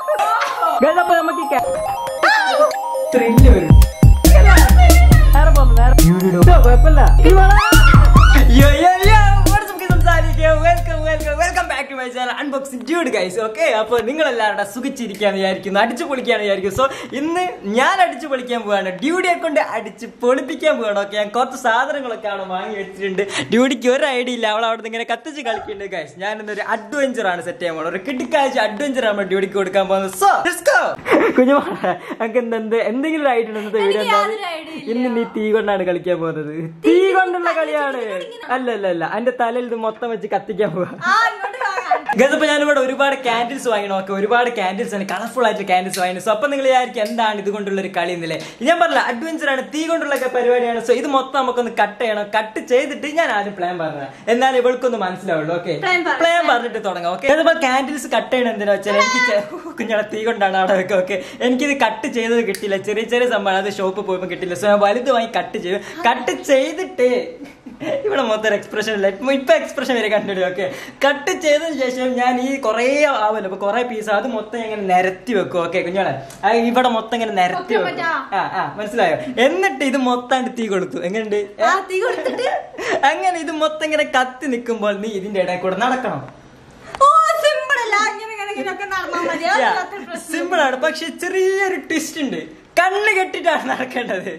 Guys, അപ്പൊ നമുക്ക് ഈ ca- ത്രില്ല് വരും നേരെ പോന്നു, നേരെ ഇതോ, കുഴപ്പമില്ല Yo, yo, yo, what's up, guys? സംസാരിക്കുക. Welcome, welcome, welcome back to my channel, Unboxing Dude, guys. Okay, അപ്പൊ നിങ്ങൾ എല്ലാവരുടെ സുഖിച്ചിരിക്കാന്ന് വിചാരിക്കുന്നു അടിച്ചു പൊളിക്കാന്ന് വിചാരിക്കും സോ ഇന്ന് ഞാൻ അടിച്ചു പൊളിക്കാൻ പോവാണ് ഡ്യൂഡിയെ കൊണ്ട് അടിച്ച് പൊളിപ്പിക്കാൻ പോവാണ് ഓക്കെ ഞാൻ കുറച്ച് സാധനങ്ങളൊക്കെ ആണ് വാങ്ങി വെച്ചിട്ടുണ്ട് ഡ്യൂഡിക്ക് ഒരു ഐഡിയ ഇല്ല അവൾ അവിടെ ഇങ്ങനെ കത്തിച്ച് കളിക്കുന്നുണ്ട് ഗൈസ് ഞാൻ ഇന്നൊരു അഡ്വഞ്ചർ ആണ് സെറ്റ് ചെയ്യാൻ പോകുന്നത് ഒരു കിട്ടിക്കാഴ്ച അഡ്വഞ്ചർ ആണ് ഡ്യൂഡിക്ക് കൊടുക്കാൻ പോകുന്നത് സോ കുഞ്ഞുമാണ നമുക്ക് എന്ത് എന്ത് എന്തെങ്കിലും ഒരു ഐഡിയ ഉണ്ടോ വീഡിയോ എന്താ യാതൊരു idea ഇല്ല. ഇന്ന് നീ തീ കൊണ്ടാണ് കളിക്കാൻ പോകുന്നത് തീ കൊണ്ടുള്ള കളിയാണ് അല്ല അല്ല അല്ല എന്റെ തലയിൽ ഇത് മൊത്തം വെച്ച് കത്തിക്കാൻ പോവാ ആ ഇങ്ങോട്ട് വാ. ഗതപ്പോ ഞാനിവിടെ ഒരുപാട് ക്യാൻഡിൽസ് വാങ്ങി നോക്കി ഒരുപാട് ക്യാൻഡിൽസ് ആണ് കളർഫുൾ ആയിട്ട് ക്യാൻഡിൽസ് വാങ്ങി സോ അപ്പൊ നിങ്ങൾ വിചാരിക്കും എന്താണ് ഇത് കൊണ്ടുള്ള ഒരു കളി എന്നില്ലേ ഞാൻ പറഞ്ഞില്ല അഡ്വഞ്ചർ ആണ് തീ കൊണ്ടുള്ള ഒക്കെ പരിപാടിയാണ് സോ ഇത് മൊത്തം നമുക്കൊന്ന് കട്ട് ചെയ്യണം കട്ട് ചെയ്തിട്ട് ഞാൻ ആദ്യം പ്ലാൻ പറഞ്ഞത് എന്നാലും ഇവൾക്കൊന്ന് മനസ്സിലാവുള്ളൂ ഓക്കെ Plan പറ. പ്ലാൻ പറഞ്ഞിട്ട് തുടങ്ങാം ഓക്കെ അതിപ്പോ ക്യാൻഡിൽസ് കട്ട് ചെയ്യണം എന്തിനാ വെച്ചാൽ എനിക്ക് ചെ- കുഞ്ഞാളെ തീ കൊണ്ടാണ് അവിടെ വെക്കുക ഓക്കെ എനിക്കിത് കട്ട് ചെയ്തത് കിട്ടില്ല ചെറിയ ചെറിയ സംഭവം അത് ഷോപ്പിൽ പോയപ്പോൾ കിട്ടില്ല സോ ഞാൻ വലുത് വാങ്ങി കട്ട് ചെയ്യും കട്ട് ചെയ്തിട്ട് ഇവിടെ മൊത്തം എക്സ്പ്രഷൻ ഇല്ല ഇപ്പൊ ഇപ്പൊ എക്സ്പ്രഷൻ വരെ കണ്ടിടും ഓക്കെ കട്ട് ചെയ്തതിന് ശേഷം ഞാൻ ഈ കുറേ ആവല്ലോ അപ്പൊ കുറെ പീസ് അത് മൊത്തം ഇങ്ങനെ നിരത്തി വെക്കും ഓക്കെ കുഞ്ഞോളെ ആ ഇവിടെ മൊത്തം ഇങ്ങനെ നിരത്തി ഒക്കെ വെക്കും പറ്റാ? ആ ആ മനസ്സിലായോ എന്നിട്ട് ഇത് മൊത്തം തീ കൊടുത്തു എങ്ങനെയുണ്ട് ആ തീ കൊടുത്തിട്ട് അങ്ങനെ ഇത് മൊത്തം ഇങ്ങനെ കത്തി നിൽക്കുമ്പോൾ നീ ഇതിന്റെ ഇടയിൽ കൂടെ നടക്കണം ഓ സിമ്പിൾ അല്ല ഇങ്ങനെ ഇങ്ങനെ ഇങ്ങനെയൊക്കെ നടന്നാ മതി അതിനകത്ത് പ്രശ്നം സിമ്പിൾ ആണ് പക്ഷെ ചെറിയൊരു ട്വിസ്റ്റ് ഉണ്ട് കണ്ണ് കെട്ടിട്ടാണ് നടക്കേണ്ടത്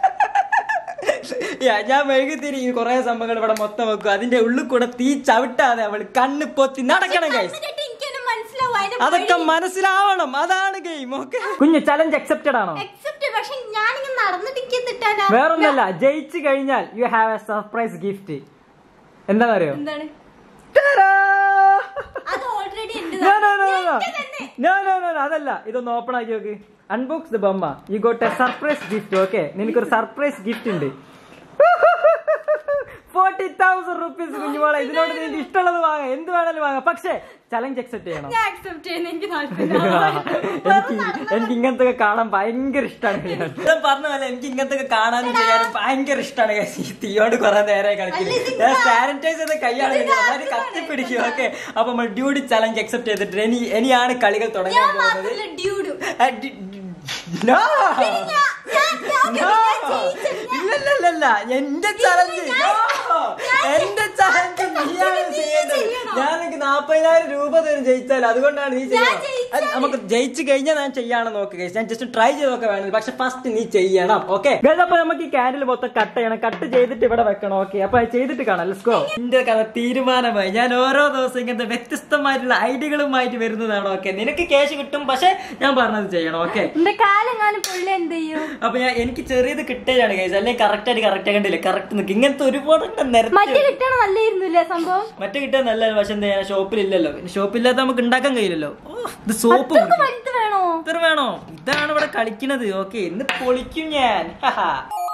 Yeah, ഞാൻ മെഴുകുതിരി കുറെ സംഭവങ്ങൾ ഇവിടെ മൊത്തം വെക്കും അതിന്റെ ഉള്ളിൽ കൂടെ തീ ചവിട്ടാതെ അവൾ കണ്ണ് പൊത്തി നടക്കണം ഗൈസ് കണ്ണ് കെട്ടി എനിക്കൊന്നും മനസ്സിലാവും അതിന്റെ അതൊക്കെ മനസ്സിലാവണം അതാണ് ഗെയിം ഓക്കെ കുഞ്ഞ് ചലഞ്ച് അക്സെപ്റ്റഡ് ആണോ എക്സെപ്റ്റ് പക്ഷെ ഞാനിങ്ങനെ നടന്നിട്ട് കിട്ടാനാ വേറൊന്നല്ല ജയിച്ചു കഴിഞ്ഞാൽ you have a surprise gift എന്താണെന്ന് അറിയോ എന്താണ് അത് ഓൾറെഡി ഉണ്ട് No, no, no, no, no. No, no, no, no, അതല്ല ഇതൊന്ന് ഓപ്പൺ ആക്കി നോക്ക് അൺബോക്സ് ദ ബൊമ്മ you got a surprise gift okay നിനക്കൊരു സർപ്രൈസ് ഗിഫ്റ്റ് ഉണ്ട് ഫോർട്ടി തൗസൻഡ് റുപ്പീസ് കുഞ്ഞുമോളെ ഇതിനോട് നിനക്ക് ഇഷ്ടമുള്ളത് വാങ്ങാം എന്ത് വേണമെങ്കിലും വാങ്ങാം പക്ഷേ ചലഞ്ച് അക്സെപ്റ്റ് ചെയ്യണം ഞാൻ അക്സെപ്റ്റ് ചെയ്യുന്ന എനിക്ക് താല്പര്യം എനിക്ക് എനിക്ക് ഇങ്ങനത്തെ ഒക്കെ കാണാൻ ഭയങ്കര ഇഷ്ടമാണ് ഞാൻ പറഞ്ഞ പോലെ എനിക്ക് ഇങ്ങനത്തെ ഒക്കെ കാണാനും ചെയ്യാനും ഭയങ്കര ഇഷ്ടമാണ് guys. ഈ തീയോട് കുറെ നേരെ കളിക്കുന്നത് ഞാൻ സാനിറ്റൈസ് ചെയ്ത കൈയാണ് നന്നായി കത്തിപ്പിടിക്കും ഓക്കെ അപ്പൊ നമ്മൾ ഡ്യൂട്ടി ചലഞ്ച് അക്സെപ്റ്റ് ചെയ്തിട്ട് ഇനി ഇനിയാണ് കളികൾ തുടങ്ങാൻ ഞാൻ പോകുന്നത് മാത്രല്ല ഡ്യൂഡും ആ, ഡി- ഡി- No! No! ഇല്ലല്ലല്ല എന്റെ ചലഞ്ച് എന്റെ ചലഞ്ച് നീയാണ് ചെയ്യേണ്ടത് ഞാൻ എനിക്ക് നാപ്പതിനായിരം രൂപ തരും ജയിച്ചാൽ അതുകൊണ്ടാണ് നീ ചെയ്യണം അത് നമുക്ക് ജയിച്ചു കഴിഞ്ഞാൽ ഞാൻ ചെയ്യാണെന്ന് നോക്കുക ഞാൻ ജസ്റ്റ് ട്രൈ ചെയ്തൊക്കെ വേണം പക്ഷെ ഫസ്റ്റ് നീ ചെയ്യണം ഓക്കെ അപ്പൊ നമുക്ക് ഈ ക്യാൻഡിൽ മൊത്തം കട്ട് ചെയ്യണം കട്ട് ചെയ്തിട്ട് ഇവിടെ വെക്കണം ഓക്കെ അപ്പൊ അത് ചെയ്തിട്ട് കാണാം ലെറ്റ്സ് ഗോ എന്റെ കഥ തീരുമാനമായി ഞാൻ ഓരോ ദിവസം ഇങ്ങനത്തെ വ്യത്യസ്തമായിട്ടുള്ള ഐഡിയകളുമായിട്ട് വരുന്നതാണ് ഓക്കെ നിനക്ക് ക്യാഷ് കിട്ടും പക്ഷെ ഞാൻ പറഞ്ഞത് ചെയ്യണം ഓക്കെ എന്റെ കാലെങ്ങാനും പുള്ളി എന്ത് ചെയ്യും അപ്പൊ ഞാൻ എനിക്ക് ചെറിയത് കിട്ടുകയാണ് കൈസ് അല്ലെങ്കിൽ കറക്റ്റ് ആയിട്ട് കറക്റ്റ് കണ്ടില്ല കറക്റ്റ് നിൽക്കും ഇങ്ങനത്തെ ഒരുപാട് എണ്ണം നിരത്തി മറ്റേ കിട്ടണ നല്ലായിരുന്നില്ലേ സംഭവം മറ്റേ കിട്ടാൻ നല്ല പക്ഷെ എന്താ ചെയ്യാ ഷോപ്പിലില്ലല്ലോ പിന്നെ ഷോപ്പില്ലാത്ത നമുക്ക് ഉണ്ടാക്കാൻ കഴിയില്ലല്ലോ ഓ, ഇത് സോപ്പ് ഇതൊക്കെ വലുത് വേണോ ഇത്ര വേണോ ഇതാണ് ഇവിടെ കളിക്കണത് ഓക്കെ ഇന്ന് പൊളിക്കും ഞാൻ ഹഹാ.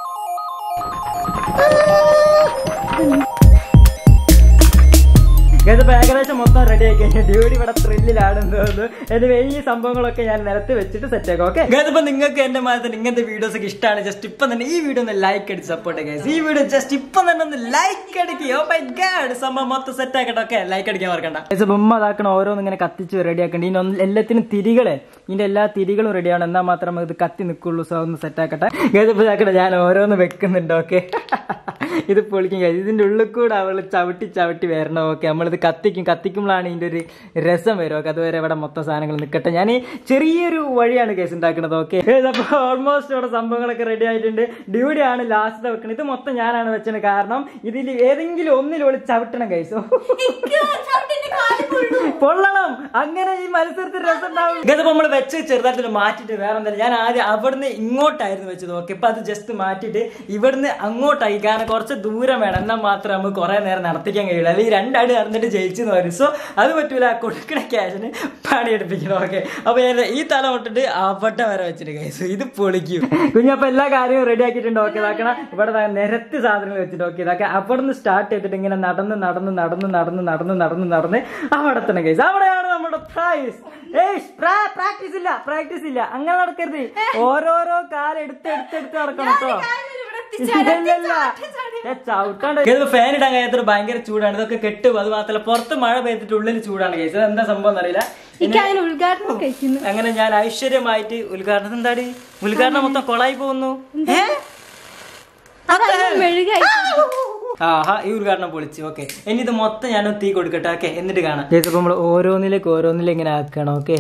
Guys, അപ്പൊ ഏകദേശം മൊത്തം റെഡി ആയി കഴിഞ്ഞു ഡ്യൂട്ടി ഇവിടെ ത്രില്ലിലാണെന്ന് തോന്നുന്നു എനിവേ ഈ സംഭവങ്ങളൊക്കെ ഞാൻ നിരത്തി വെച്ചിട്ട് സെറ്റ് ആക്കാം ഓക്കെ ഇപ്പൊ നിങ്ങൾക്ക് എന്റെ മാസത്തിൽ ഇങ്ങനത്തെ വീഡിയോസ് ഒക്കെ ഇഷ്ടമാണ് ജസ്റ്റ് ഇപ്പം തന്നെ ഈ വീഡിയോ ഒന്ന് ലൈക്ക് അടിച്ച് സപ്പോർട്ട് ചെയ്യുക ഈ വീഡിയോ ജസ്റ്റ് ഇപ്പം തന്നെ ഒന്ന് ലൈക്ക് അടിക്കുക ഓ മൈ ഗാഡ് സംഭവം മൊത്തം സെറ്റ് ആക്കട്ടെ ഓക്കെ ലൈക്ക് അടിക്കാൻ മറക്കണ്ട ബൊമ്മ അതാക്കണം ഓരോന്ന് ഇങ്ങനെ കത്തിച്ച് റെഡി ആക്കണ്ട ഇനി ഒന്ന് എല്ലാത്തിനും തിരികളെ ഇതിന്റെ എല്ലാ തിരികളും റെഡിയാണ് എന്നാൽ മാത്രം ഇത് കത്തി നിൽക്കുള്ളൂ സോ ഒന്ന് സെറ്റ് ആക്കട്ടെ ഇപ്പൊ ഇതാക്കട്ടെ ഞാൻ ഓരോന്ന് വെക്കുന്നുണ്ട് ഓക്കെ ഇത് പൊളിക്കും കഴിയും ഇതിന്റെ ഉള്ളിൽ കൂടെ അവള് ചവിട്ടി ചവിട്ടി വരണം ഓക്കെ നമ്മളിത് കത്തിക്കും കത്തിക്കുമ്പോഴാണ് ഇതിന്റെ ഒരു രസം വരും ഓക്കെ അതുവരെ ഇവിടെ മൊത്തം സാധനങ്ങൾ നിൽക്കട്ടെ ഞാൻ ഈ ചെറിയൊരു വഴിയാണ് കേസ് ഉണ്ടാക്കുന്നത് ഓക്കെ അപ്പോൾ ഓൾമോസ്റ്റ് ഇവിടെ സംഭവങ്ങളൊക്കെ റെഡി ആയിട്ടുണ്ട് ഡ്യൂട്ടി ആണ് ലാസ്റ്റ് വെക്കുന്നത് ഇത് മൊത്തം ഞാനാണ് വെച്ചത് കാരണം ഇതിൽ ഏതെങ്കിലും ഒന്നിൽ ചവിട്ടണം കൈസോ എനിക്ക് ചവിട്ടിന്റെ കാല് പൊള്ളു. പൊള്ളണം അങ്ങനെ ഈ മത്സരത്തിൽ രസം ഉണ്ടാവും ഇതിപ്പോ നമ്മൾ വെച്ച് ചെറുതായിട്ട് മാറ്റിട്ട് വേറെ എന്തായാലും ഞാൻ ആദ്യം അവിടുന്ന് ഇങ്ങോട്ടായിരുന്നു വെച്ചത് ഓക്കെ ഇപ്പൊ അത് ജസ്റ്റ് മാറ്റിയിട്ട് ഇവിടുന്ന് അങ്ങോട്ടായി കാരണം കുറച്ച് ദൂരം വേണം എന്നാൽ മാത്രം നമുക്ക് കുറെ നേരം നടത്തിക്കാൻ കഴിയുള്ളൂ അല്ലെങ്കിൽ രണ്ടടി നടന്നിട്ട് ജയിച്ചെന്ന് പറയും സോ അത് പറ്റൂല കൊടുക്കണ ക്യാഷിന് പണിയെടുപ്പിക്കണം ഓക്കെ അപ്പൊ ഞാൻ ഈ തല തൊട്ടിട്ട് അവിടെ വരെ വെച്ചിട്ട് കൈസ് ഇത് പൊളിക്കും കുഞ്ഞപ്പോ എല്ലാ കാര്യവും റെഡി ആക്കിയിട്ടുണ്ട് ഓക്കെ ഇതാക്കണം ഇവിടെ ദാ നിരത്തി സാധനങ്ങൾ വെച്ചിട്ട് ഓക്കെ ഇതാക്കാം അവിടുന്ന് സ്റ്റാർട്ട് ചെയ്തിട്ട് ഇങ്ങനെ നടന്ന് നടന്ന് നടന്ന് നടന്ന് നടന്ന് നടന്ന് നടന്ന് അവിടെ തന്നെ കേസ് അവിടെയാണ് നമ്മുടെ പ്രൈസ് പ്രാക്ടീസ് ഇല്ല പ്രാക്ടീസ് ഇല്ല അങ്ങനെ നടക്കരുത് ഓരോരോ കാലം എടുത്ത് എടുത്ത് എടുത്ത് നടക്കണം കേട്ടോ കാലിൽ ഇവിടെ എത്തിച്ചാടി, ഇല്ലല്ല. ചാടി, ഏ, ചവിട്ടാണ്ട് ഇത് ഫാൻ ഇടാൻ കഴിയാത്തൊരു ഭയങ്കര ചൂടാണ് ഇതൊക്കെ കെട്ടും അത് മാത്രമല്ല പുറത്ത് മഴ പെയ്തിട്ട് ഉള്ളിൽ ചൂടാണ് കേസ് എന്താ സംഭവം എന്നറിയില്ല എനിക്ക് അങ്ങനെ ഉദ്ഘാടനം കഴിക്കുന്നു അങ്ങനെ ഞാൻ ഐശ്വര്യമായിട്ട് ഉദ്ഘാടനം എന്താടി ഉദ്ഘാടനം മൊത്തം കൊളായി പോകുന്നു ഏ? അതാണ് മെഴുകായി ആഹാ ഈ ഉദ്ഘാടനം പൊളിച്ചു ഓക്കെ ഇനി ഇത് മൊത്തം ഞാൻ തീ കൊടുക്കട്ടെ ഓക്കെ എന്നിട്ട് കാണാം ചേച്ചപ്പോ നമ്മൾ ഓരോന്നിലേക്ക് ഓരോന്നിലേക്ക് ഇങ്ങനെ ആക്കണം ഓക്കെ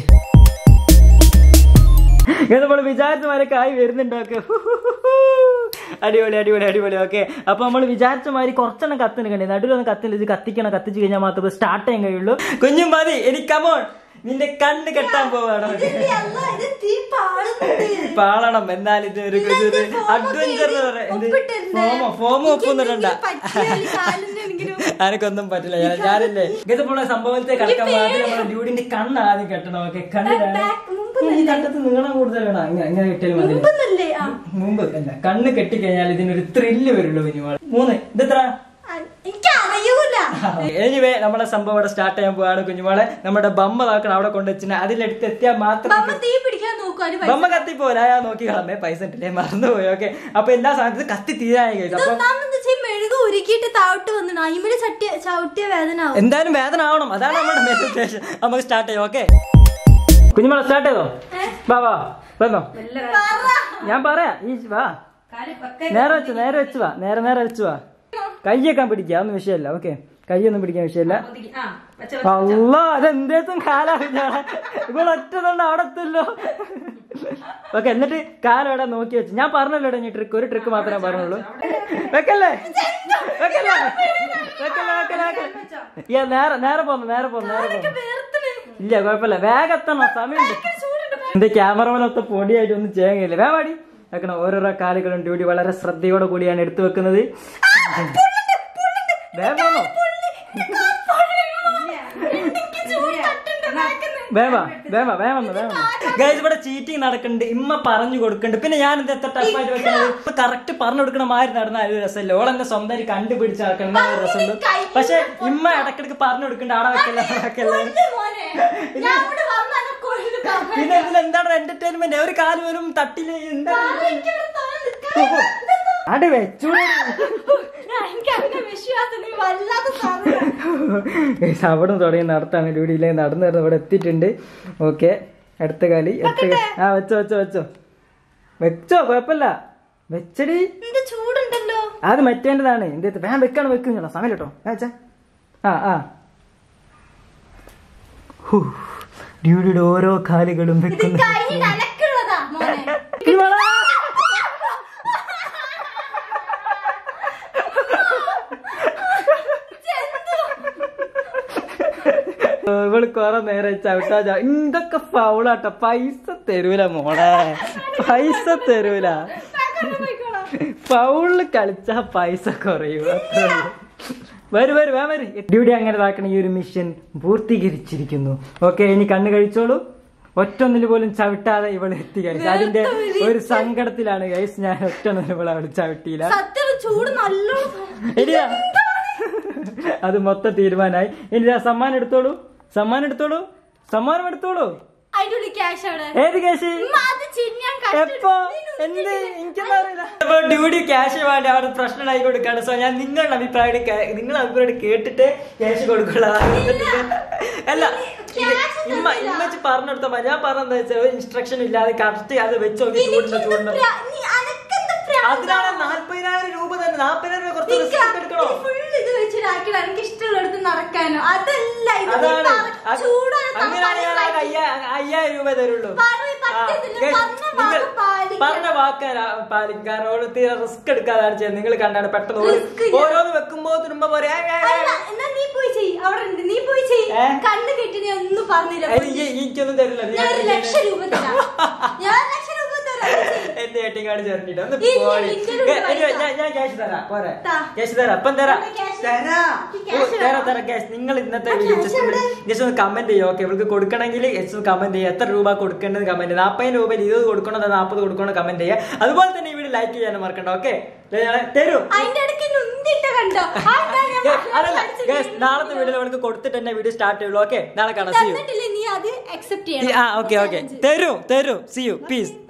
നമ്മൾ വിചാരിച്ച മാരൊക്കെ ആയി വരുന്നുണ്ട് ഓക്കെ അടിപൊളി അടിപൊളി അടിപൊളി ഓക്കെ അപ്പൊ നമ്മൾ വിചാരിച്ച മാതിരി കുറച്ചെണ്ണം കത്തിന് കണ്ടേ നടുവിലൊന്നും കത്തില്ല ഇത് കത്തിക്കണം കത്തിച്ച് കഴിഞ്ഞാൽ മാത്രമേ സ്റ്റാർട്ട് ചെയ്യാൻ കഴിയുള്ളൂ കുഞ്ഞും മതി എനിക്ക് കമോൺ നിന്റെ കണ്ണ് കെട്ടാൻ പോവാണ് പാളണം എന്നാൽ ഇത് ഒരു ഒരു അഡ്വഞ്ചർ ഫോമോ ഫോമോ ഒപ്പൊന്നിടണ്ട ആനക്കൊന്നും പറ്റില്ല ഞാൻ ഞാനില്ലേ ഇതുപോലെ സംഭവത്തെ കിടക്കാൻ ആദ്യം നമ്മുടെ ഡ്യൂഡിന്റെ കണ്ണ് ആദ്യം കെട്ടണം ഓക്കെ കണ്ണിലാണ് ഈ കണ്ടത്ത് നീളം കൂടുതൽ വേണം ഇങ്ങനെ ഇങ്ങനെ കെട്ടിയാൽ മതി മുമ്പ് അല്ല കണ്ണ് കെട്ടിക്കഴിഞ്ഞാൽ ഇതിനൊരു ത്രില്ല് വരുള്ളൂ കുഞ്ഞുമാൾ മൂന്ന് ഇതെത്ര എനിക്കറിയൂല എനിവേ നമ്മുടെ സംഭവം ഇവിടെ സ്റ്റാർട്ട് ചെയ്യാൻ പോവാണ് കുഞ്ഞുമാളെ നമ്മുടെ ബമ്മ നോക്കണം അവിടെ കൊണ്ടുവച്ചിന് അതിലെടുത്ത് എത്തിയാൽ മാത്രം അമ്മ തീ പിടിക്കാൻ നോക്കുവാന് ബമ്മ കത്തിപ്പോലെ ഞാൻ നോക്കി കളമേ പൈസ ഇട്ടില്ലേ മറന്നുപോയി ഓക്കെ അപ്പൊ എല്ലാ സാധനത്തും കത്തി തീരായി കഴിച്ചു അപ്പൊ ഒന്നാമെന്ന് വെച്ചാൽ മെഴുക ഉരുക്കിയിട്ട് താവട്ട് വന്നിട്ട് അയിമല് ചട്ടിയ ചവിട്ടിയ വേദന ആവും എന്തായാലും വേദന ആവണം അതാണ് നമ്മുടെ മെഡിറ്റേഷൻ നമുക്ക് സ്റ്റാർട്ട് ചെയ്യാം ഓക്കെ കുഞ്ഞുമള സ്റ്റാർട്ട് ചെയ്തോ വാ വാ വന്നോ ഞാൻ പറയാ ഈ വാ നേരെ വെച്ചു നേരെ വെച്ചു വാ നേരെ നേരെ വെച്ചു വാ കയ്യൊക്കെ പിടിക്കുക അതൊന്നും വിഷയമല്ല ഓക്കെ കൈയൊന്നും പിടിക്കാൻ വിഷയമല്ല അല്ല അതെന്തേത്തും കാലാണ് ഇപ്പോൾ ഒറ്റ തന്നെ അവിടെ എത്തല്ലോ ഓക്കെ എന്നിട്ട് കാലവിടെ നോക്കി വെച്ചു ഞാൻ പറഞ്ഞല്ലോ ഇനി ട്രിക്ക് ഒരു ട്രിക്ക് മാത്രമേ പറഞ്ഞുള്ളൂ വെക്കല്ലേ വെക്കല്ലേ വെക്കല്ലേ വെക്കല്ലേ വെക്കല്ലേ ഈ നേരെ നേരെ പോന്നു നേരെ പോന്നു നേരെ പോന്നു ഇല്ല കുഴപ്പമില്ല വേഗം എത്തണം സമയമുണ്ട് എന്റെ ക്യാമറമാനൊത്ത പൊടിയായിട്ട് ഒന്നും ചെയ്യാൻ കഴിയില്ല വേ പാടി വെക്കണം ഓരോരോ കാലുകളും ഡ്യൂട്ടി വളരെ ശ്രദ്ധയോടെ കൂടിയാണ് എടുത്തു വെക്കുന്നത് വേഗം പോന്നോ വേമ വേമ വേമ വേമ ഗൈസ് ഇവിടെ ചീറ്റിംഗ് നടക്കുന്നുണ്ട് ഇമ്മ പറഞ്ഞു കൊടുക്കുന്നുണ്ട് പിന്നെ ഞാൻ ഇത് എത്ര ടഫായിട്ട് വെക്കുന്നത് കറക്റ്റ് പറഞ്ഞു കൊടുക്കണ മാതിരി നടന്ന ഒരു രസമല്ല ഓളെന്നെ സ്വന്തമായിട്ട് കണ്ടുപിടിച്ച് നടക്കുന്ന ഒരു രസമുണ്ട് പക്ഷെ ഇമ്മ ഇടക്കിടക്ക് പറഞ്ഞു കൊടുക്കുന്നുണ്ട് ആടെ വെക്കല്ല ആടെ വെക്കല്ല പിന്നെ ഇതിൽ എന്താണ് എന്റർടൈൻമെന്റ് ഒരു കാല് വരും തട്ടില് എന്താ അടി വെച്ചു അവിടെ തുടങ്ങി നടത്താണ് ഡ്യൂട്ടിയിലേക്ക് നടന്നു നടന്ന് ഇവിടെ എത്തിയിട്ടുണ്ട് ഓക്കെ അടുത്ത കാലി അടുത്ത കാലി ആ വെച്ചോ വെച്ചോ വെച്ചോ വെച്ചോ കുഴപ്പമില്ല വെച്ചടി ചൂടുണ്ടല്ലോ അത് മറ്റേണ്ടതാണ് എന്റെ അടുത്ത് വേഗം വെക്കണം വെക്കുന്നുണ്ടോ സമയം കേട്ടോ വെച്ചാ ആ ആ ഹൂ, ഡ്യൂഡിയുടെ ഓരോ കാലുകളും വെക്കുന്നു കൈ നനക്കുള്ളതാ മോനെ ഇവളാ. ഇവള് കൊറേ നേരം ചവിട്ടാ ചാ- ഇതൊക്കെ ഫൗളാട്ടോ പൈസ തരൂല മോളെ പൈസ തരൂല ഫൗളില് കളിച്ചാ പൈസ കുറയൂ അത്രേ ഉള്ളൂ. വരൂ വരൂ വേ വരും ഡ്യൂട്ടി അങ്ങനെ ഇതാക്കണ ഈ ഒരു മിഷൻ പൂർത്തീകരിച്ചിരിക്കുന്നു ഓക്കെ ഇനി കണ്ണ് കഴിച്ചോളൂ ഒറ്റൊന്നിൽ പോലും ചവിട്ടാതെ ഇവള് എത്തി കഴിച്ചു അതിന്റെ ഒരു സങ്കടത്തിലാണ് ഗൈസ് ഞാൻ ഒറ്റൊന്നിൽ പോലും അവള് ചവിട്ടിയില്ല സത്യം ചൂട് നല്ലോണം ഇനിയാ അത് മൊത്തം തീരുമാനമായി ഇനി ദാ സമ്മാനം എടുത്തോളൂ സമ്മാനം എടുത്തോളൂ സമ്മാനം എടുത്തോളൂ അതിന്റെ ഉള്ളിൽ ക്യാഷ് അവിടെ ഏത് കേസ് ഉമ്മ, അത് ചിന്നാൻ എപ്പോ എന്ത് എനിക്കൊന്നും അറിയില്ല അപ്പൊ ഡ്യൂട്ടി ക്യാഷ് വേണ്ടി അവിടെ പ്രശ്നമായി കൊടുക്കാണ് സോ ഞാൻ നിങ്ങളുടെ അഭിപ്രായം കേ- നിങ്ങളുടെ അഭിപ്രായം കേട്ടിട്ട് ക്യാഷ് കൊടുക്കുള്ള അല്ല ഇത് ഇമ്മ ഇമ്മച്ച് പറഞ്ഞെടുത്ത മതി. ഞാൻ പറഞ്ഞെന്താ വെച്ചാൽ ഒരു ഇൻസ്ട്രക്ഷൻ ഇല്ലാതെ കറക്റ്റ് അത് വെച്ച് നോക്കി ചൂടിന്റെ ചൂടിന്റെ നീ അനക്കെന്ത് പ്രാ- അതിനാണ് നാല്പതിനായിരം രൂപ തന്നെ നാല്പതിനായിരം രൂപ കുറച്ച് നിക്ക് റിസ്ക് എടുക്കണോ ഇത് full ഇത് വെച്ചിട്ടാക്കിയിട്ട് എനിക്ക് ഇഷ്ടമുള്ളിടത്ത് നടക്കാനോ അതല്ല ഇത് നീ അതാണ് പറ- അത് ചൂടാണ് അങ്ങനെയാണ് ഞാൻ ആകെ അയ്യാ- അയ്യായിരം രൂപ തരുള്ളൂ പറയ് പറ്റത്തില്ല. ആ, guys, പറഞ്ഞ നിങ്ങൾ വാക്ക് പാലിക്കണം. പറഞ്ഞ വാക്ക് പാലിക്കും കാരണം ഓള് തീരെ റിസ്ക് എടുക്കാതാണ് ചെയ്യുന്നത് നിങ്ങൾ കണ്ടാണ് പെട്ടെന്ന് ഓള് Risk ഇല്ല. ഓരോന്ന് വെക്കുമ്പോ തുരുമ്പോ പോരെ ഏ, ഏ, ഏ. അല്ല എന്നാ നീ പോയി ചെയ് അവിടെ ഉണ്ട് നീ പോയി ചെയ് ഏ? കണ്ണ് കെട്ടി നീ ഒന്നും പറഞ്ഞില്ല അതിന് ഈ- എനിക്കൊന്നും തരില്ല നീ ഞാൻ ഒരു ലക്ഷം രൂപ തരാം ഞാൻ ഒരു ലക്ഷം രൂപ തരാം നീ ചെയ്യ്. എന്റെ ഏട്ടിയും കാർഡ് ചേർത്തിട്ട് ഒന്ന് ഇല്ല, പോടി. ഇന്റെ ഏ, ഒരു അയ്യോ, പൈസ. ഞാൻ ഞാൻ ക്യാഷ് തരാം പോരെ താ. ക്യാഷ് തരാം അപ്പം തരാം ഇവിടെ cash- തരാം ഈ ഓ, cash തരാം വേണം. തരാം ക്യാഷ് നിങ്ങൾ ഇന്നത്തെ ആ വീഡിയോ cash ജസ്റ്റ് എവിടെ? ജസ്റ്റ് ഒന്ന് കമന്റ് ചെയ്യും ഓക്കെ ഇവർക്ക് കൊടുക്കണമെങ്കിൽ ജസ്റ്റ് ഒന്ന് കമന്റ് ചെയ്യുക എത്ര രൂപ കൊടുക്കേണ്ടത് കമന്റ് നാൽപ്പതിന് രൂപ ഇരുപത് കൊടുക്കണോ നാൽപ്പത് കൊടുക്കണോ കമന്റ് ചെയ്യുക അതുപോലെ തന്നെ ഈ വീഡിയോ ലൈക്ക് ചെയ്യാനും മറക്കണ്ട ഓക്കെ തരൂ അതിന്റെ ഇടയ്ക്ക് എന്നെ ഉന്തിട്ട് കണ്ടോ ആ ഞാൻ ഞാൻ Guys, അതല്ല അടിച്ച് guys, നാളത്തെ വീഡിയോ നമുക്ക് കൊടുത്തിട്ട് തന്നെ വീഡിയോ സ്റ്റാർട്ട് ചെയ്യുള്ളൂ ഓക്കെ നാളെ കാണാം സി യു തന്നിട്ടില്ലേ നീ അത് അക്സെപ്റ്റ് ചെയ്യണം ആ ഓക്കെ ഓക്കെ തരൂ തരൂ സി യു പീസ്